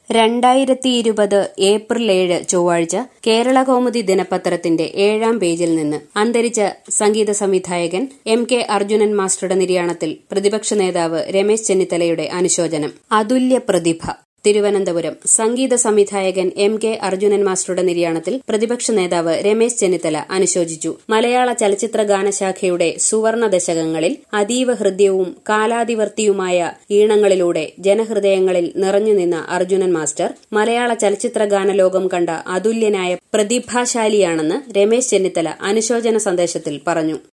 രണ്ടായിരത്തി ഇരുപത് ഏപ്രിൽ ഏഴ് ചൊവ്വാഴ്ച കേരളകൗമുദി ദിനപത്രത്തിന്റെ ഏഴാം പേജിൽ നിന്ന് അന്തരിച്ച സംഗീത സംവിധായകൻ എം കെ അർജുനൻ മാസ്റ്ററുടെ നിര്യാണത്തിൽ പ്രതിപക്ഷ നേതാവ് രമേശ് ചെന്നിത്തലയുടെ അനുശോചനം അതുല്യ പ്രതിഭ തിരുവനന്തപുരം സംഗീത സംവിധായകൻ എം കെ അർജുനൻ മാസ്റ്ററുടെ നിര്യാണത്തിൽ പ്രതിപക്ഷ നേതാവ് രമേശ് ചെന്നിത്തല അനുശോചിച്ചു മലയാള ചലച്ചിത്ര ഗാനശാഖയുടെ സുവർണ ദശകങ്ങളിൽ അതീവ ഹൃദ്യവും കാലാതിവർത്തിയുമായ ഈണങ്ങളിലൂടെ ജനഹൃദയങ്ങളിൽ നിറഞ്ഞുനിന്ന അർജുനൻ മാസ്റ്റർ മലയാള ചലച്ചിത്ര ഗാനലോകം കണ്ട അതുല്യനായ പ്രതിഭാശാലിയാണെന്ന് രമേശ് ചെന്നിത്തല അനുശോചന സന്ദേശത്തിൽ പറഞ്ഞു